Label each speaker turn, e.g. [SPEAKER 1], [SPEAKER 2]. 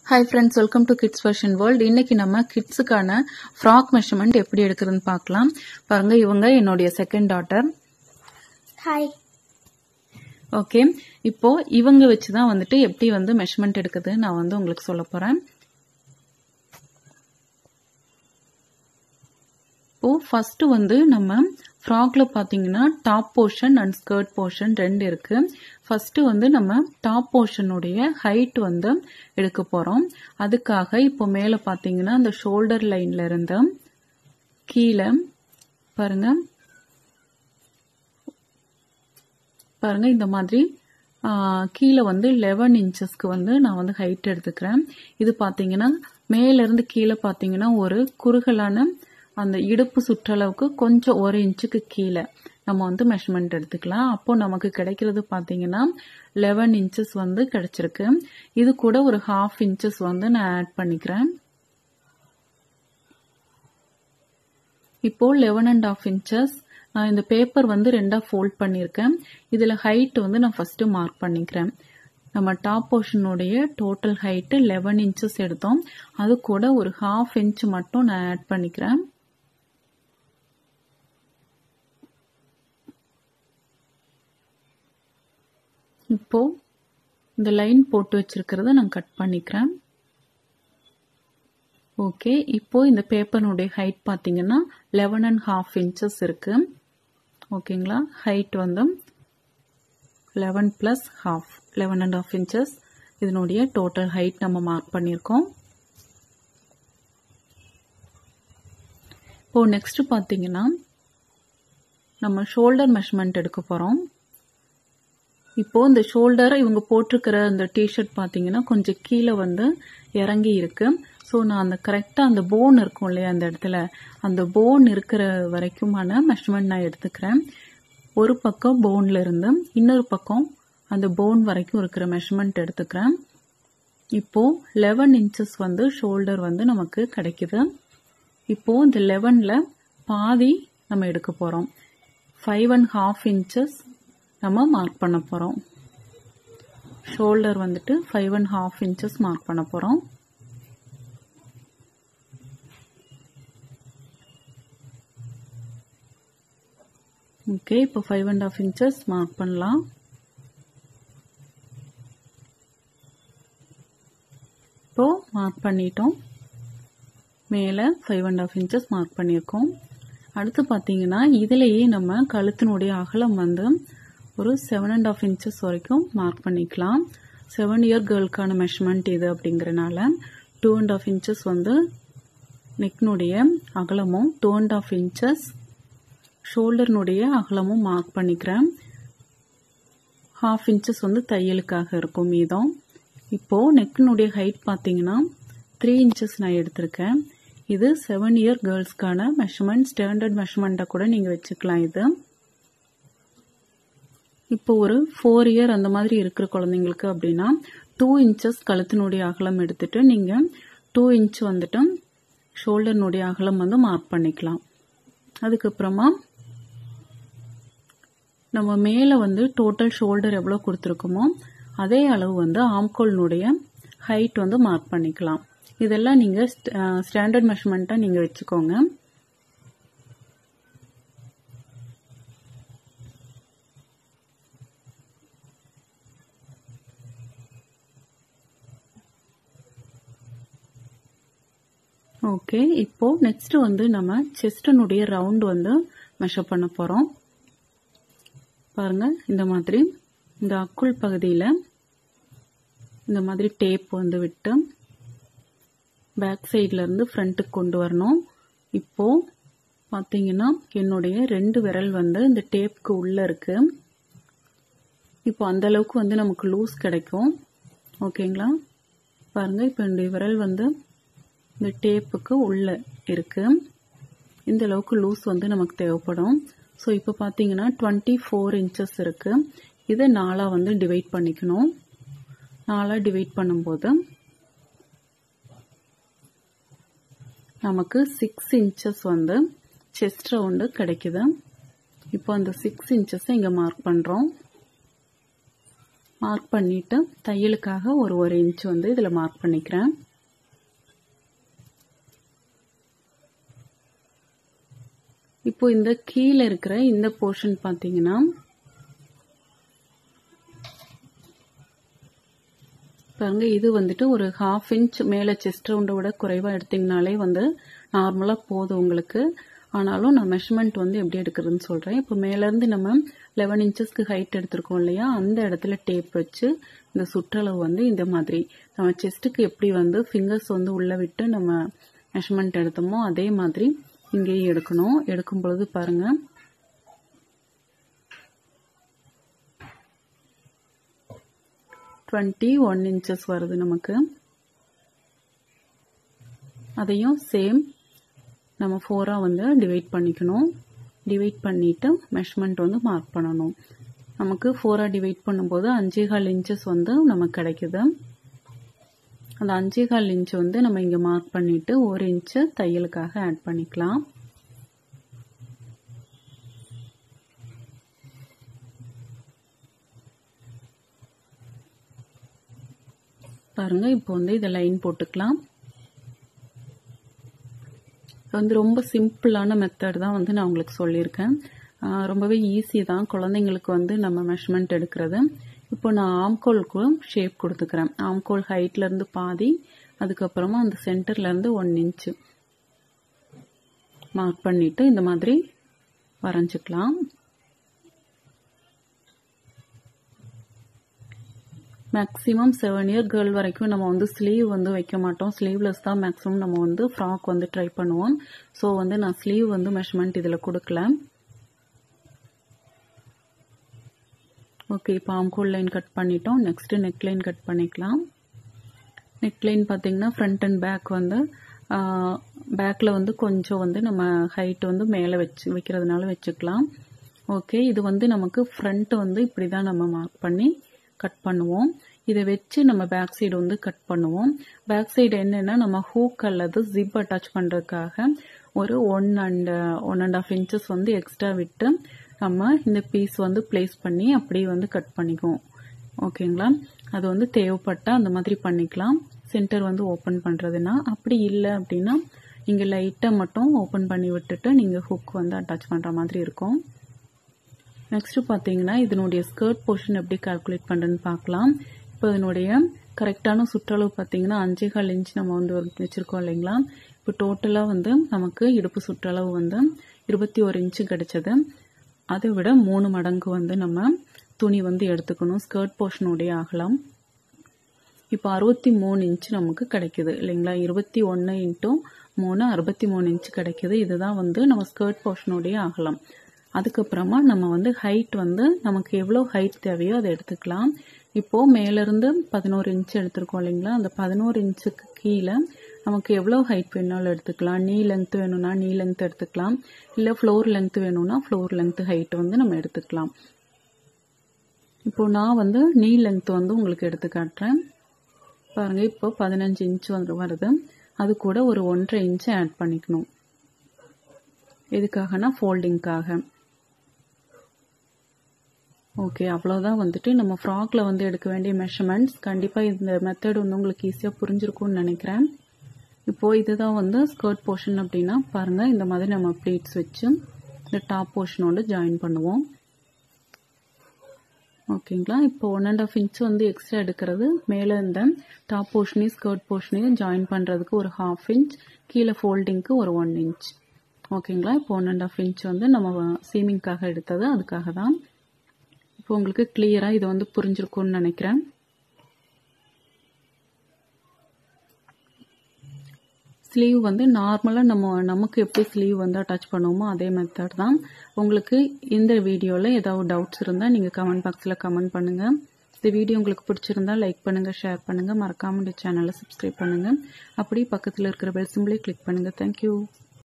[SPEAKER 1] hi friends welcome to kids fashion world இன்னைக்கு நம்ம கிட்ஸுக்கான frock measurement எப்படி எடுக்கிறதுன்னு பார்க்கலாம் பாருங்க இவங்க என்னுடைய செகண்ட் டாட்டர்
[SPEAKER 2] ஹாய்
[SPEAKER 1] ஓகே இப்போ இவங்க வச்சு தான் வந்துட்டு எப்படி வந்து மெஷர்மெண்ட் எடுக்குது நான் வந்து உங்களுக்கு சொல்ல போறேன் இப்போ ஃபர்ஸ்ட் வந்து நம்ம ஃப்ராக்ல பாத்தீங்கன்னா top portion and skirt portion ரெண்டு இருக்கு ஃபர்ஸ்ட் வந்து நம்ம டாப் போர்ஷனுடைய ஹைட் வந்து எடுக்க போறோம் அதுக்காக இப்போ மேல பாத்தீங்கன்னா அந்த ஷோல்டர் லைன்ல இருந்து கீழே பாருங்க பாருங்க இந்த மாதிரி கீழே வந்து லெவன் இன்ச்சஸ்க்கு வந்து நான் வந்து ஹைட் எடுத்துக்கிறேன் இது பார்த்தீங்கன்னா மேலேருந்து கீழே பார்த்தீங்கன்னா ஒரு குறுகலான அந்த இடுப்பு சுற்றளவுக்கு கொஞ்சம் ஒரு இன்ச்சுக்கு கீழே நம்ம வந்து மெஷர்மெண்ட் எடுத்துக்கலாம் அப்போ நமக்கு கிடைக்கிறது பார்த்தீங்கன்னா லெவன் இன்ச்சஸ் வந்து கிடைச்சிருக்கு இது கூட ஒரு ஹாஃப் இன்ச்சஸ் வந்து நான் ஆட் பண்ணிக்கிறேன் இப்போ லெவன் அண்ட் ஆஃப் இன்ச்சஸ் நான் இந்த பேப்பர் வந்து ரெண்டா ஃபோல்ட் பண்ணியிருக்கேன் இதில் ஹைட் வந்து நான் ஃபர்ஸ்ட் மார்க் பண்ணிக்கிறேன் நம்ம டாப் போர்ஷனுடைய டோட்டல் ஹைட்டு லெவன் இன்ச்சஸ் எடுத்தோம் அது கூட ஒரு ஹாஃப் இன்ச் மட்டும் நான் ஆட் பண்ணிக்கிறேன் இப்போ இந்த லைன் போட்டு வச்சிருக்கிறத நான் கட் பண்ணிக்கிறேன் ஓகே இப்போ இந்த பேப்பர்னுடைய ஹைட் பார்த்தீங்கன்னா லெவன் அண்ட் ஹாஃப் இன்ச்சஸ் இருக்கு ஓகேங்களா ஹைட் வந்து eleven plus half eleven and half inches இதனுடைய டோட்டல் ஹைட் நம்ம மார்க் பண்ணியிருக்கோம் இப்போ நெக்ஸ்ட் பார்த்தீங்கன்னா நம்ம ஷோல்டர் மெஷர்மெண்ட் எடுக்க போகிறோம் இப்போ இந்த ஷோல்டர் இவங்க போட்டிருக்கிற அந்த டிஷர்ட் பார்த்தீங்கன்னா கொஞ்சம் கீழே வந்து இறங்கி இருக்கு ஸோ நான் அந்த கரெக்டாக அந்த போன் இருக்கும் இல்லையா அந்த இடத்துல அந்த போன் இருக்கிற வரைக்குமான மெஷர்மெண்ட் நான் எடுத்துக்கிறேன் ஒரு பக்கம் போன்ல இருந்து இன்னொரு பக்கம் அந்த போன் வரைக்கும் இருக்கிற மெஷர்மெண்ட் எடுத்துக்கிறேன் இப்போ லெவன் இன்ச்சஸ் வந்து ஷோல்டர் வந்து நமக்கு கிடைக்குது இப்போ இந்த லெவன்ல பாதி நம்ம எடுக்க போறோம் ஃபைவ் அண்ட் ஹாஃப் இன்ச்சஸ் நம்ம மார்க் பண்ண போறோம் ஷோல்டர் வந்துட்டு five and half inches mark பண்ண போறோம் ஓகே இப்போ five and half inches mark பண்ணலாம் இப்போ மார்க் பண்ணிட்டோம் மேலே five and half inches mark பண்ணியிருக்கோம் அடுத்து பார்த்தீங்கன்னா இதுலேயே நம்ம கழுத்தினுடைய அகலம் வந்து ஒரு செவன் அண்ட் ஆஃப் இன்ச்சஸ் வரைக்கும் மார்க் பண்ணிக்கலாம் செவன் இயர் கேர்ளுக்கான மெஷர்மெண்ட் இது அப்படிங்கிறனால டூ அண்ட் ஆஃப் இன்ச்சஸ் வந்து நெக்னுடைய அகலமும் டூ அண்ட் ஆஃப் இன்ச்சஸ் ஷோல்டர்னுடைய அகலமும் மார்க் பண்ணிக்கிறேன் ஹாஃப் இன்ச்சஸ் வந்து தையலுக்காக இருக்கும் மீதம் இப்போ நெக்கினுடைய ஹைட் பார்த்தீங்கன்னா த்ரீ இன்ச்சஸ் நான் எடுத்திருக்கேன் இது செவன் இயர் கேர்ள்ஸ்க்கான மெஷர்மெண்ட் ஸ்டாண்டர்ட் மெஷர்மெண்ட்டாக கூட நீங்கள் வச்சுக்கலாம் இது இப்போ ஒரு ஃபோர் இயர் அந்த மாதிரி இருக்கிற குழந்தைங்களுக்கு அப்படின்னா டூ இன்ச்சஸ் கழுத்தினுடைய அகலம் எடுத்துட்டு நீங்கள் டூ இன்ச் வந்துட்டு ஷோல்டர்னுடைய அகலம் வந்து மார்க் பண்ணிக்கலாம் அதுக்கப்புறமா நம்ம மேலே வந்து டோட்டல் ஷோல்டர் எவ்வளோ கொடுத்துருக்கோமோ அதே அளவு வந்து ஆம்கோல்னுடைய ஹைட் வந்து மார்க் பண்ணிக்கலாம் இதெல்லாம் நீங்கள் ஸ்டாண்டர்ட் மெஷர்மெண்ட்டாக நீங்கள் வச்சுக்கோங்க ஓகே இப்போ நெக்ஸ்ட் வந்து நம்ம செஸ்டனுடைய ரவுண்ட் வந்து மெஷர் பண்ண போறோம் பாருங்க இந்த மாதிரி இந்த அக்குள் பகுதியில் இந்த மாதிரி டேப் வந்து விட்டு பேக் சைட்ல இருந்து ஃப்ரண்ட்டுக்கு கொண்டு வரணும் இப்போ பார்த்தீங்கன்னா என்னுடைய ரெண்டு விரல் வந்து இந்த டேப்க்கு உள்ள இருக்கு இப்போ அந்த அளவுக்கு வந்து நமக்கு லூஸ் கிடைக்கும் ஓகேங்களா பாருங்க இப்போ என்னுடைய விரல் வந்து இந்த டேப்புக்கு உள்ள இருக்கு இந்த அளவுக்கு லூஸ் வந்து நமக்கு தேவைப்படும் ஸோ இப்போ பார்த்தீங்கன்னா டுவெண்ட்டி ஃபோர் இன்ச்சஸ் இருக்கு இதை நாலாக வந்து டிவைட் பண்ணிக்கணும் நாலாக டிவைட் பண்ணும்போது நமக்கு சிக்ஸ் இன்ச்சஸ் வந்து செஸ்ட் ரவுண்டு கிடைக்குது இப்போ அந்த சிக்ஸ் இன்ச்சஸை இங்கே மார்க் பண்ணுறோம் மார்க் பண்ணிவிட்டு தையலுக்காக ஒரு ஒரு இன்ச் வந்து இதில் மார்க் பண்ணிக்கிறேன் இப்போ இந்த கீழே இருக்கிற இந்த போர்ஷன் பார்த்தீங்கன்னா பாருங்க இது வந்துட்டு ஒரு ஹாஃப் இன்ச் மேலே செஸ்ட் ரவுண்டை விட குறைவாக எடுத்தீங்கனாலே வந்து நார்மலாக போதும் உங்களுக்கு ஆனாலும் நான் மெஷர்மெண்ட் வந்து எப்படி எடுக்கிறதுன்னு சொல்கிறேன் இப்போ மேலேருந்து நம்ம லெவன் இன்ச்சஸ்க்கு ஹைட் எடுத்திருக்கோம் இல்லையா அந்த இடத்துல டேப் வச்சு இந்த சுற்றளவு வந்து இந்த மாதிரி நம்ம செஸ்ட்டுக்கு எப்படி வந்து ஃபிங்கர்ஸ் வந்து உள்ளே விட்டு நம்ம மெஷர்மெண்ட் எடுத்தோமோ அதே மாதிரி இங்கேயும் எடுக்கணும் எடுக்கும் பொழுது பாருங்கள் டுவெண்ட்டி ஒன் இன்ச்சஸ் வருது நமக்கு அதையும் சேம் நம்ம ஃபோராக வந்து டிவைட் பண்ணிக்கணும் டிவைட் பண்ணிவிட்டு மெஷர்மெண்ட் வந்து மார்க் பண்ணணும் நமக்கு ஃபோராக டிவைட் பண்ணும்போது அஞ்சேகால் இன்ச்சஸ் வந்து நமக்கு கிடைக்குது அந்த அஞ்சேகால் இன்ச் வந்து நம்ம இங்கே மார்க் பண்ணிவிட்டு ஒரு இன்ச்சு தையலுக்காக ஆட் பண்ணிக்கலாம் பாருங்க இப்போ வந்து இதை லைன் போட்டுக்கலாம் வந்து ரொம்ப சிம்பிளான மெத்தட் தான் வந்து நான் உங்களுக்கு சொல்லியிருக்கேன் ரொம்பவே ஈஸி தான் குழந்தைங்களுக்கு வந்து நம்ம மெஷர்மெண்ட் எடுக்கிறது இப்போ நான் ஆம்கோலுக்கு ஷேப் கொடுத்துக்கிறேன் ஆம்கோல் ஹைட்லேருந்து பாதி அதுக்கப்புறமா அந்த சென்டர்லேருந்து ஒன் இன்ச்சு மார்க் பண்ணிவிட்டு இந்த மாதிரி வரைஞ்சிக்கலாம் மேக்ஸிமம் செவன் இயர் கேர்ள் வரைக்கும் நம்ம வந்து ஸ்லீவ் வந்து வைக்க மாட்டோம் ஸ்லீவ்லெஸ் தான் மேக்ஸிமம் நம்ம வந்து ஃப்ராக் வந்து ட்ரை பண்ணுவோம் ஸோ வந்து நான் ஸ்லீவ் வந்து மெஷர்மெண்ட் இதில் கொடுக்கல ஓகே இப்போ ஆம்கோல் லைன் கட் பண்ணிட்டோம் நெக்ஸ்ட்டு நெக் லைன் கட் பண்ணிக்கலாம் நெக் லைன் பார்த்தீங்கன்னா ஃப்ரண்ட் அண்ட் பேக் வந்து பேக்கில் வந்து கொஞ்சம் வந்து நம்ம ஹைட் வந்து மேலே வச்சு வைக்கிறதுனால வச்சுக்கலாம் ஓகே இது வந்து நமக்கு ஃப்ரண்ட் வந்து இப்படி தான் நம்ம மார்க் பண்ணி கட் பண்ணுவோம் இதை வச்சு நம்ம பேக் சைடு வந்து கட் பண்ணுவோம் பேக் சைடு என்னென்னா நம்ம ஹூக் அல்லது ஜிப் அட்டாச் பண்ணுறதுக்காக ஒரு one and one and half inches வந்து எக்ஸ்ட்ரா விட்டு நம்ம இந்த பீஸ் வந்து பிளேஸ் பண்ணி அப்படியே வந்து கட் பண்ணிக்குவோம் ஓகேங்களா அது வந்து தேவைப்பட்டால் அந்த மாதிரி பண்ணிக்கலாம் சென்டர் வந்து ஓப்பன் பண்ணுறதுனா அப்படி இல்லை அப்படின்னா இங்கே லைட்டாக மட்டும் ஓப்பன் பண்ணி விட்டுட்டு நீங்கள் ஹுக் வந்து அட்டாச் பண்ணுற மாதிரி இருக்கும் நெக்ஸ்ட் பார்த்தீங்கன்னா இதனுடைய ஸ்கர்ட் போர்ஷன் எப்படி கால்குலேட் பண்ணுறேன்னு பார்க்கலாம் இப்போ இதனுடைய கரெக்டான சுற்றளவு பார்த்தீங்கன்னா அஞ்சே கால் இன்ச் நம்ம வந்து வச்சுருக்கோம் இல்லைங்களா இப்போ டோட்டலாக வந்து நமக்கு இடுப்பு சுற்றளவு வந்து இருபத்தி ஒரு இன்ச்சு கிடைச்சது அதை விட மூணு மடங்கு வந்து நம்ம துணி வந்து எடுத்துக்கணும் ஸ்கர்ட் போர்ஷனுடைய அகலம் இப்போ அறுபத்தி மூணு இன்ச்சு நமக்கு கிடைக்குது இல்லைங்களா இருபத்தி ஒன்று இன்ட்டும் மூணு அறுபத்தி மூணு இன்ச்சு கிடைக்குது இதுதான் வந்து நம்ம ஸ்கர்ட் போர்ஷனுடைய அகலம் அதுக்கப்புறமா நம்ம வந்து ஹைட் வந்து நமக்கு எவ்வளோ ஹைட் தேவையோ அதை எடுத்துக்கலாம் இப்போது மேலேருந்து பதினோரு இன்ச் எடுத்திருக்கோம் இல்லைங்களா அந்த பதினோரு இன்ச்சுக்கு கீழே நமக்கு எவ்வளோ ஹைட் வேணாலும் எடுத்துக்கலாம் நீ லென்த் வேணும்னா நீ லென்த் எடுத்துக்கலாம் இல்லை ஃப்ளோர் லென்த் வேணும்னா ஃப்ளோர் லென்த் ஹைட் வந்து நம்ம எடுத்துக்கலாம் இப்போ நான் வந்து நீ லென்த் வந்து உங்களுக்கு எடுத்து காட்டுறேன் பாருங்க இப்போ பதினஞ்சு இன்ச் வந்து வருது அது கூட ஒரு ஒன்றரை இன்ச்சு ஆட் பண்ணிக்கணும் எதுக்காகனா ஃபோல்டிங்காக ஓகே அவ்வளோதான் வந்துட்டு நம்ம ஃப்ராக்ல வந்து எடுக்க வேண்டிய மெஷர்மெண்ட்ஸ் கண்டிப்பாக இந்த மெத்தட் வந்து உங்களுக்கு ஈஸியாக புரிஞ்சிருக்கும்னு நினைக்கிறேன் இப்போது இதுதான் வந்து ஸ்கர்ட் போர்ஷன் அப்படின்னா பாருங்கள் இந்த மாதிரி நம்ம ப்ளீட்ஸ் வச்சு இந்த டாப் போர்ஷனோடு ஜாயின் பண்ணுவோம் ஓகேங்களா இப்போ ஒன் அண்ட் ஆஃப் இன்ச் வந்து எக்ஸ்ட்ரா எடுக்கிறது மேலே இந்த டாப் போர்ஷனையும் ஸ்கர்ட் போர்ஷனையும் ஜாயின் பண்ணுறதுக்கு ஒரு ஹாஃப் இன்ச் கீழே ஃபோல்டிங்க்கு ஒரு ஒன் இன்ச் ஓகேங்களா இப்போ ஒன் அண்ட் ஆஃப் இன்ச் வந்து நம்ம சீமிங்காக எடுத்தது அதுக்காக தான் இப்போ உங்களுக்கு கிளியராக இது வந்து புரிஞ்சிருக்கும்னு நினைக்கிறேன் ஸ்லீவ் வந்து நார்மலாக நம்ம நமக்கு எப்படி ஸ்லீவ் வந்து அட்டாச் பண்ணுவோமோ அதே மெத்தட் தான் உங்களுக்கு இந்த வீடியோவில் ஏதாவது டவுட்ஸ் இருந்தால் நீங்கள் கமெண்ட் பாக்ஸில் கமெண்ட் பண்ணுங்கள் இந்த வீடியோ உங்களுக்கு பிடிச்சிருந்தா லைக் பண்ணுங்கள் ஷேர் பண்ணுங்கள் மறக்காமல் இந்த சேனலை சப்ஸ்கிரைப் பண்ணுங்கள் அப்படியே பக்கத்தில் இருக்கிற பெல் சிம்பிளே கிளிக் பண்ணுங்கள் தேங்க்யூ